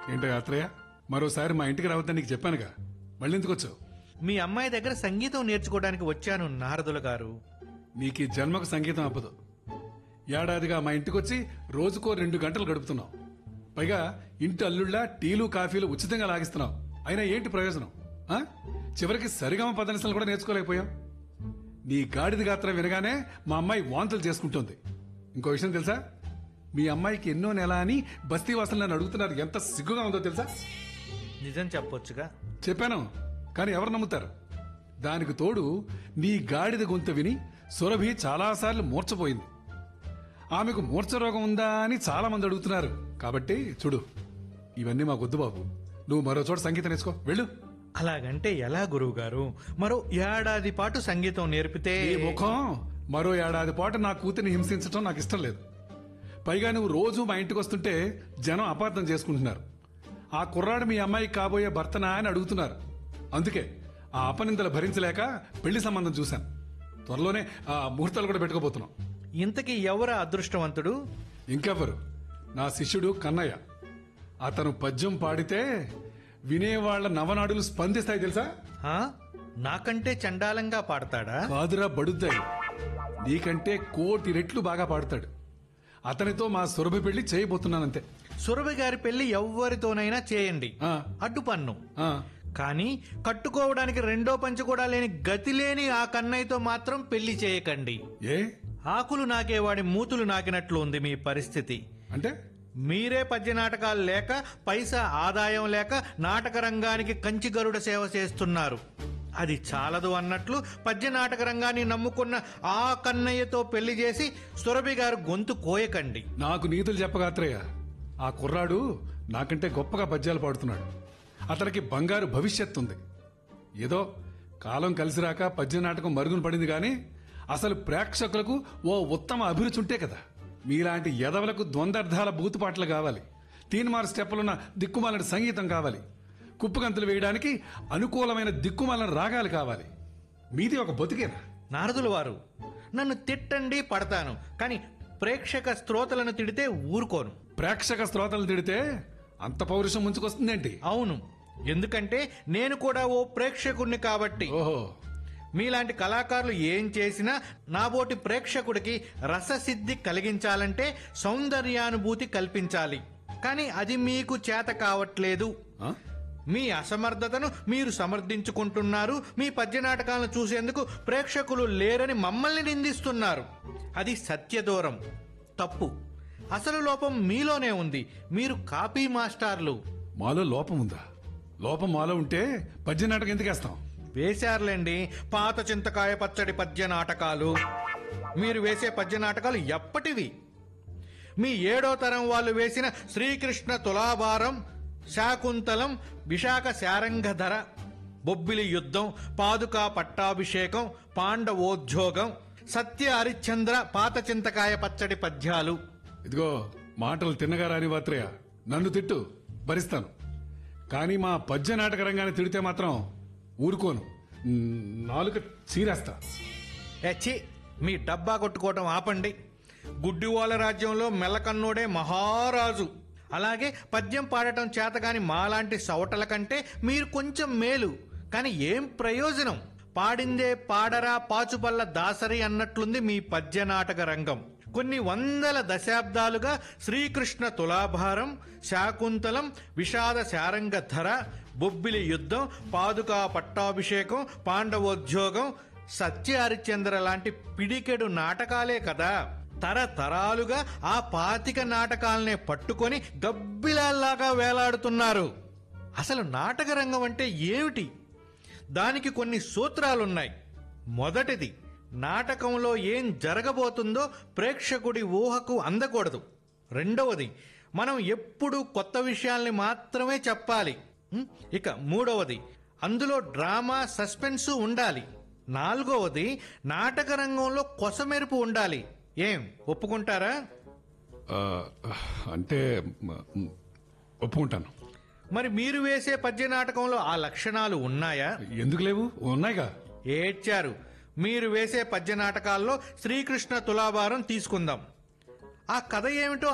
ఏంటో యాత్రయ్య మరోసారి మా ఇంటికి రావద్దని నీకు చెప్పానుగా మళ్ళీ ఎందుకు వచ్చావు మీ అమ్మాయి దగ్గర సంగీతం నేర్చుకోవడానికి వచ్చాను నారదుల గారు నీకు ఈ జన్మకు సంగీతం అవ్వదు ఏడాదిగా మా ఇంటికి వచ్చి రోజుకో రెండు గంటలు గడుపుతున్నావు పైగా ఇంటి అల్లుళ్ళ టీలు కాఫీలు ఉచితంగా లాగిస్తున్నావు అయినా ఏంటి ప్రయోజనం ఆ? చివరికి సరిగమ పదనిసలు కూడా నేర్చుకోలేకపోయాం నీ గాడిద గాత్రం వినగానే మా అమ్మాయి వాంతులు చేసుకుంటోంది ఇంకో విషయం తెలుసా మీ అమ్మాయికి ఎన్నో నెల అని బస్తీ వాసులు నన్ను అడుగుతున్నారు ఎంత సిగ్గుగా ఉందో తెలుసా నిజం చెప్పొచ్చుగా చెప్పాను కానీ ఎవరు నమ్ముతారు దానికి తోడు నీ గాడిద గొంతు విని సురభి చాలాసార్లు మూర్చపోయింది ఆమెకు మూర్ఛ రోగం ఉందా అని చాలా మంది అడుగుతున్నారు కాబట్టి చూడు ఇవన్నీ మాకొద్దు బాబు నువ్వు మరో చోట సంగీతం నేర్చుకో వెళ్ళు అలాగంటే ఎలా గురువు గారు మరో ఏడాది పాటు సంగీతం నేర్పితే ఈ ముఖం మరో ఏడాది పాటు నా కూతురిని హింసించడం నాకు ఇష్టం లేదు పైగా నువ్వు రోజు మా ఇంటికి వస్తుంటే జనం అపార్థం చేసుకుంటున్నారు ఆ కుర్రాడు మీ అమ్మాయికి కాబోయే భర్తనా అని అడుగుతున్నారు అందుకే ఆ అపనిందలు భరించలేక పెళ్లి సంబంధం చూశాను త్వరలోనే ఆ ముహూర్తాలు కూడా పెట్టుకోబోతున్నాం ఇంతకీ ఎవరు అదృష్టవంతుడు ఇంకెవరు నా శిష్యుడు కన్నయ్య అతను పద్యం పాడితే వినేవాళ్ల నవనాడులు స్పందిస్తాయి తెలుసా ఆ? నాకంటే చండాలంగా పాడతాడా కాదురా బడుద్దాయి నీకంటే కోటి రెట్లు బాగా పాడతాడు అతనితో మా సురభి పెళ్లి చేయబోతున్నానంతే సురభి గారి పెళ్లి ఎవ్వరితోనైనా చేయండి ఆ, అడ్డు పన్ను ఆ, కానీ కట్టుకోవడానికి రెండో పంచ కూడా లేని గతి లేని ఆ కన్నయ్యతో మాత్రం పెళ్లి చేయకండి ఏ ఆకులు నాకేవాడి మూతులు నాకినట్లు ఉంది మీ పరిస్థితి అంటే మీరే పద్య నాటకాలు లేక పైసా ఆదాయం లేక నాటక రంగానికి కంచి గరుడ సేవ చేస్తున్నారు అది చాలదు అన్నట్లు పద్య నాటక రంగాన్ని నమ్ముకున్న ఆ కన్నయ్యతో పెళ్లి చేసి సురభి గారు గొంతు కోయకండి నాకు నీతులు చెప్పగాత్రయ్య ఆ కుర్రాడు నాకంటే గొప్పగా పద్యాలు పాడుతున్నాడు అతనికి బంగారు భవిష్యత్తు ఉంది ఏదో కాలం కలిసి రాక పద్య నాటకం మరుగున పడింది కానీ అసలు ప్రేక్షకులకు ఓ ఉత్తమ అభిరుచి ఉంటే కదా మీలాంటి ఎదవలకు ద్వంద్వర్థాల బూతుపాటలు కావాలి తీన్మార్ స్టెప్పులున్న దిక్కుమాలిన సంగీతం కావాలి కుప్పగంతులు వేయడానికి అనుకూలమైన దిక్కుమాలిన రాగాలు కావాలి మీది ఒక బతుకేనా నారదుల వారు నన్ను తిట్టండి పడతాను కానీ ప్రేక్షక శ్రోతలను తిడితే ఊరుకోను ప్రేక్షక శ్రోతలు తిడితే అంత పౌరుషం ముంచుకొస్తుందేంటి అవును ఎందుకంటే నేను కూడా ఓ ప్రేక్షకుణ్ణి కాబట్టి ఓహో మీలాంటి కళాకారులు ఏం చేసినా నాబోటి ప్రేక్షకుడికి రససిద్ధి కలిగించాలంటే సౌందర్యానుభూతి కల్పించాలి కానీ అది మీకు చేత కావట్లేదు ఆ? మీ అసమర్థతను మీరు సమర్థించుకుంటున్నారు మీ పద్య నాటకాలను చూసేందుకు ప్రేక్షకులు లేరని మమ్మల్ని నిందిస్తున్నారు అది సత్యదూరం తప్పు అసలు లోపం మీలోనే ఉంది మీరు కాపీ మాస్టార్లు మాలో లోపం ఉందా లోపం మాలో ఉంటే పద్య నాటకం ఎందుకు వేస్తాం వేశారులేండి పాత చింతకాయ పచ్చడి పద్య నాటకాలు మీరు వేసే పద్య నాటకాలు ఎప్పటివి మీ ఏడో తరం వాళ్ళు వేసిన శ్రీకృష్ణ తులాభారం శాకుంతలం విశాఖ శారంగధర బొబ్బిలి యుద్ధం పాదుకా పట్టాభిషేకం పాండవోద్యోగం సత్య హరిశ్చంద్ర పాత చింతకాయ పచ్చడి పద్యాలు ఇదిగో మాటలు తిన్నగా రాని వాత్రయ్య నన్ను తిట్టు భరిస్తాను కానీ మా పద్య నాటక రంగాన్ని తిడితే మాత్రం ఊరుకోను మ్, నాలుక చీరేస్తా ఎచ్చి మీ డబ్బా కొట్టుకోవటం ఆపండి గుడ్డివాళ్ళ రాజ్యంలో మెల్లకన్నోడే మహారాజు అలాగే పద్యం పాడటం చేతగాని మాలాంటి సవటల కంటే మీరు కొంచెం మేలు కానీ ఏం ప్రయోజనం పాడిందే పాడరా పాచుపల్ల దాసరి అన్నట్లుంది మీ పద్య నాటక రంగం కొన్ని వందల దశాబ్దాలుగా శ్రీకృష్ణ తులాభారం శాకుంతలం విషాద శారంగధర బొబ్బిలి యుద్ధం పాదుకా పట్టాభిషేకం పాండవోద్యోగం సత్య హరిశ్చంద్ర లాంటి పిడికెడు నాటకాలే కదా తరతరాలుగా ఆ పాతిక నాటకాలనే పట్టుకొని గబ్బిలాల్లాగా వేలాడుతున్నారు అసలు నాటక రంగం అంటే ఏమిటి దానికి కొన్ని సూత్రాలున్నాయి మొదటిది నాటకంలో ఏం జరగబోతుందో ప్రేక్షకుడి ఊహకు అందకూడదు రెండవది మనం ఎప్పుడూ కొత్త విషయాల్ని మాత్రమే చెప్పాలి ఉం? ఇక మూడవది అందులో డ్రామా సస్పెన్సు ఉండాలి నాలుగవది నాటక రంగంలో కొసమెరుపు ఉండాలి ఏం ఒప్పుకుంటారా ఆ, అంటే మ్, మ్, ఒప్పుకుంటాను మరి మీరు వేసే పద్య నాటకంలో ఆ లక్షణాలు ఉన్నాయా ఎందుకు లేవు ఉన్నాయిగా ఏడ్చారు మీరు వేసే పద్య నాటకాల్లో శ్రీకృష్ణ తులాభారం తీసుకుందాం ఆ కథ ఏమిటో